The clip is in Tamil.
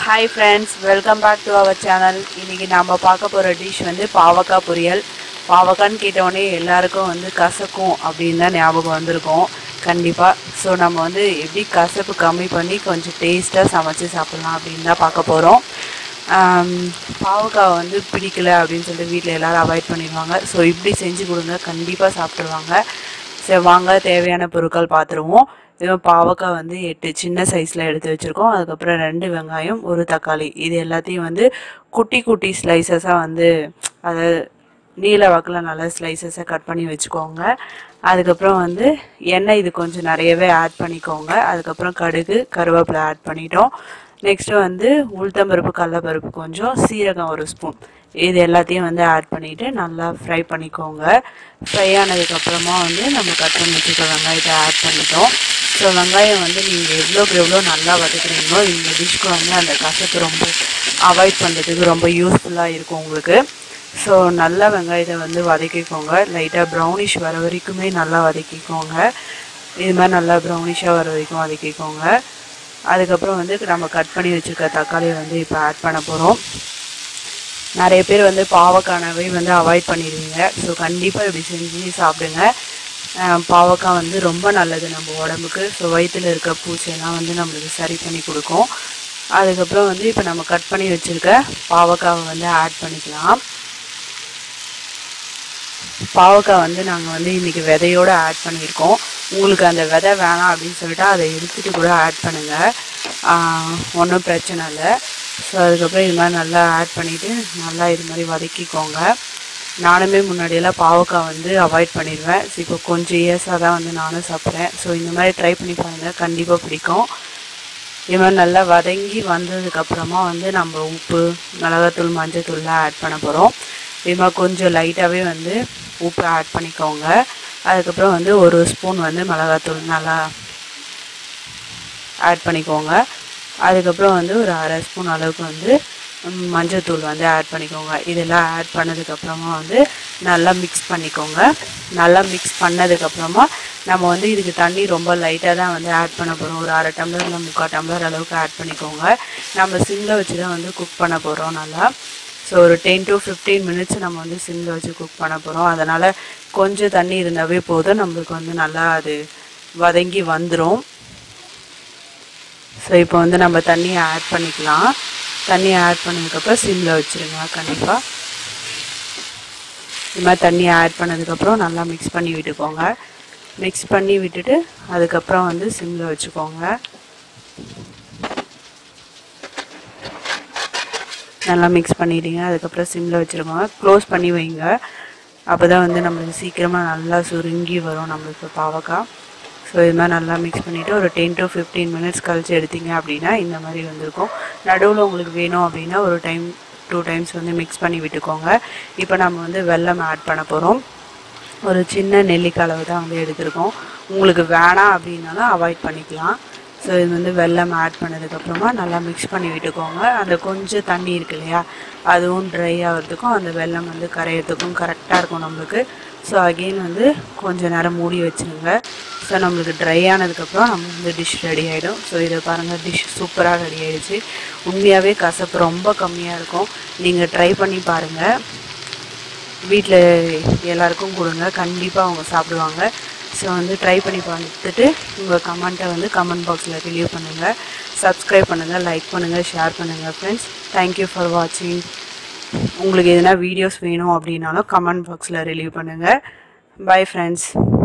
hi friends welcome back to our channel இன்றைக்கி நம்ம பார்க்க போகிற டிஷ் வந்து பாவக்காய் பொரியல் பாவக்கான்னு கேட்டவுடனே எல்லாருக்கும் வந்து கசக்கும் அப்படின்னு தான் ஞாபகம் வந்திருக்கும் கண்டிப்பாக ஸோ நம்ம வந்து எப்படி கசப்பு கம்மி பண்ணி கொஞ்சம் டேஸ்ட்டாக சமைச்சு சாப்பிட்லாம் அப்படின்னு தான் பார்க்க போகிறோம் பாவக்காய் வந்து பிடிக்கல அப்படின்னு சொல்லிட்டு வீட்டில் எல்லோரும் அவாய்ட் பண்ணிடுவாங்க ஸோ இப்படி செஞ்சு கொடுங்க கண்டிப்பாக சாப்பிட்ருவாங்க சரி வாங்க தேவையான பொருட்கள் பார்த்துருவோம் இது பாவக்காய் வந்து எட்டு சின்ன சைஸில் எடுத்து வச்சுருக்கோம் அதுக்கப்புறம் ரெண்டு வெங்காயம் ஒரு தக்காளி இது எல்லாத்தையும் வந்து குட்டி குட்டி ஸ்லைசஸாக வந்து அதை நீல வாக்கில் நல்லா ஸ்லைசஸாக கட் பண்ணி வச்சுக்கோங்க அதுக்கப்புறம் வந்து எண்ணெய் இது கொஞ்சம் நிறையவே ஆட் பண்ணிக்கோங்க அதுக்கப்புறம் கடுகு கருவேப்பிலை ஆட் பண்ணிட்டோம் நெக்ஸ்ட்டு வந்து உளுத்தம்பருப்பு கடலப்பருப்பு கொஞ்சம் சீரகம் ஒரு ஸ்பூன் இது எல்லாத்தையும் வந்து ஆட் பண்ணிவிட்டு நல்லா ஃப்ரை பண்ணிக்கோங்க ஃப்ரை ஆனதுக்கப்புறமா வந்து நம்ம கட் பண்ணி வச்சுக்க வெங்காயத்தை ஆட் பண்ணிட்டோம் ஸோ வெங்காயம் வந்து நீங்கள் எவ்வளோக்கு எவ்வளோ நல்லா வதக்குறீங்களோ இந்த டிஷ்க்கு வந்து அந்த கசப்பு ரொம்ப அவாய்ட் பண்ணுறதுக்கு ரொம்ப யூஸ்ஃபுல்லாக இருக்கும் உங்களுக்கு ஸோ நல்லா வெங்காயத்தை வந்து வதக்கிக்கோங்க லைட்டாக ப்ரௌனிஷ் வர வரைக்குமே நல்லா வதக்கிக்கோங்க இது மாதிரி நல்லா ப்ரௌனிஷாக வர வரைக்கும் வதக்கிக்கோங்க அதுக்கப்புறம் வந்து நம்ம கட் பண்ணி வச்சுருக்க தக்காளியை வந்து இப்போ ஆட் பண்ண போகிறோம் நிறைய பேர் வந்து பாவக்கானவை வந்து அவாய்ட் பண்ணிடுவீங்க ஸோ கண்டிப்பாக இப்படி செஞ்சு சாப்பிடுங்க பாவக்காய் வந்து ரொம்ப நல்லது நம்ம உடம்புக்கு ஸோ வயிற்றில் இருக்க பூச்சையெல்லாம் வந்து நம்மளுக்கு சரி பண்ணி கொடுக்கும் அதுக்கப்புறம் வந்து இப்போ நம்ம கட் பண்ணி வச்சுருக்க பாவக்காவை வந்து ஆட் பண்ணிக்கலாம் பாவக்காய் வந்து நாங்கள் வந்து இன்றைக்கி விதையோடு ஆட் பண்ணியிருக்கோம் உங்களுக்கு அந்த விதை வேணாம் அப்படின்னு சொல்லிட்டு அதை எடுத்துகிட்டு கூட ஆட் பண்ணுங்கள் ஒன்றும் பிரச்சனை இல்லை ஸோ அதுக்கப்புறம் இது மாதிரி நல்லா ஆட் பண்ணிவிட்டு நல்லா இது மாதிரி வதக்கிக்கோங்க நானுமே முன்னாடியெல்லாம் பாவக்காய் வந்து அவாய்ட் பண்ணிடுவேன் ஸோ இப்போ கொஞ்சம் இயர்ஸாக தான் வந்து நானும் சாப்பிட்றேன் ஸோ இந்த மாதிரி ட்ரை பண்ணி பாருங்கள் கண்டிப்பாக பிடிக்கும் இது மாதிரி நல்லா வதங்கி வந்ததுக்கப்புறமா வந்து நம்ம உப்பு மிளகாத்தூள் மஞ்சத்தூள்லாம் ஆட் பண்ண போகிறோம் இது மாதிரி கொஞ்சம் லைட்டாகவே வந்து உப்பு ஆட் பண்ணிக்கோங்க அதுக்கப்புறம் வந்து ஒரு ஸ்பூன் வந்து மிளகாத்தூள் நல்லா ஆட் பண்ணிக்கோங்க அதுக்கப்புறம் வந்து ஒரு அரை ஸ்பூன் அளவுக்கு வந்து மஞ்சத்தூள் வந்து ஆட் பண்ணிக்கோங்க இதெல்லாம் ஆட் பண்ணதுக்கப்புறமா வந்து நல்லா மிக்ஸ் பண்ணிக்கோங்க நல்லா மிக்ஸ் பண்ணதுக்கப்புறமா நம்ம வந்து இதுக்கு தண்ணி ரொம்ப லைட்டாக தான் வந்து ஆட் பண்ண போகிறோம் ஒரு அரை டம்ளர் இல்லை முக்கால் டம்ளர் அளவுக்கு ஆட் பண்ணிக்கோங்க நம்ம சிம்மில் வச்சு தான் வந்து குக் பண்ண போகிறோம் நல்லா ஸோ ஒரு டென் டு ஃபிஃப்டீன் மினிட்ஸ் நம்ம வந்து சிம்மில் வச்சு குக் பண்ண போகிறோம் அதனால் கொஞ்சம் தண்ணி இருந்தாவே போதும் நம்மளுக்கு வந்து நல்லா அது வதங்கி வந்துடும் ஸோ இப்போ வந்து நம்ம தண்ணியை ஆட் பண்ணிக்கலாம் தண்ணியை ஆட் பண்ணதுக்கப்புறம் சிம்மில் வச்சுருங்க கண்டிப்பாக இது மாதிரி தண்ணியை ஆட் பண்ணதுக்கப்புறம் நல்லா மிக்ஸ் பண்ணி விட்டுக்கோங்க மிக்ஸ் பண்ணி விட்டுட்டு அதுக்கப்புறம் வந்து சிம்மில் வச்சுக்கோங்க நல்லா மிக்ஸ் பண்ணிவிடுங்க அதுக்கப்புறம் சிம்மில் வச்சுருக்கோங்க க்ளோஸ் பண்ணி வைங்க அப்போ தான் வந்து நம்மளுக்கு சீக்கிரமாக நல்லா சுருங்கி வரும் நம்மளுக்கு பாவக்காய் ஸோ இது மாதிரி நல்லா மிக்ஸ் பண்ணிவிட்டு ஒரு டென் டு ஃபிஃப்டீன் மினிட்ஸ் கழிச்சு எடுத்தீங்க அப்படின்னா இந்த மாதிரி வந்திருக்கும் நடுவில் உங்களுக்கு வேணும் அப்படின்னா ஒரு டைம் டூ டைம்ஸ் வந்து மிக்ஸ் பண்ணி விட்டுக்கோங்க இப்போ நம்ம வந்து வெல்லம் ஆட் பண்ண போகிறோம் ஒரு சின்ன நெல்லிக்காய் அளவு தான் வந்து எடுத்திருக்கோம் உங்களுக்கு வேணாம் அப்படின்னாலும் அவாய்ட் பண்ணிக்கலாம் ஸோ இது வந்து வெல்லம் ஆட் பண்ணதுக்கப்புறமா நல்லா மிக்ஸ் பண்ணி விட்டுக்கோங்க அந்த கொஞ்சம் தண்ணி இருக்கு இல்லையா அதுவும் ட்ரை ஆகிறதுக்கும் அந்த வெல்லம் வந்து கரையிறதுக்கும் கரெக்டாக இருக்கும் நம்மளுக்கு ஸோ அகெயின் வந்து கொஞ்சம் நேரம் மூடி வச்சுருங்க ஸோ நம்மளுக்கு ட்ரை ஆனதுக்கப்புறம் நம்ம வந்து டிஷ் ரெடி ஆகிடும் ஸோ இதை பாருங்கள் டிஷ் சூப்பராக ரெடி ஆகிடுச்சு உண்மையாகவே கசப்பு ரொம்ப கம்மியாக இருக்கும் நீங்கள் ட்ரை பண்ணி பாருங்கள் வீட்டில் எல்லாருக்கும் கொடுங்க கண்டிப்பாக அவங்க சாப்பிடுவாங்க ஸோ வந்து ட்ரை பண்ணி பார்த்துட்டு உங்கள் கமெண்ட்டை வந்து கமெண்ட் பாக்ஸில் ரிலீவ் பண்ணுங்கள் சப்ஸ்கிரைப் பண்ணுங்கள் லைக் பண்ணுங்கள் ஷேர் பண்ணுங்கள் ஃப்ரெண்ட்ஸ் தேங்க்யூ ஃபார் வாட்சிங் உங்களுக்கு எதனா வீடியோஸ் வேணும் அப்படின்னாலும் கமெண்ட் பாக்ஸில் ரிலீவ் பண்ணுங்கள் பை ஃப்ரெண்ட்ஸ்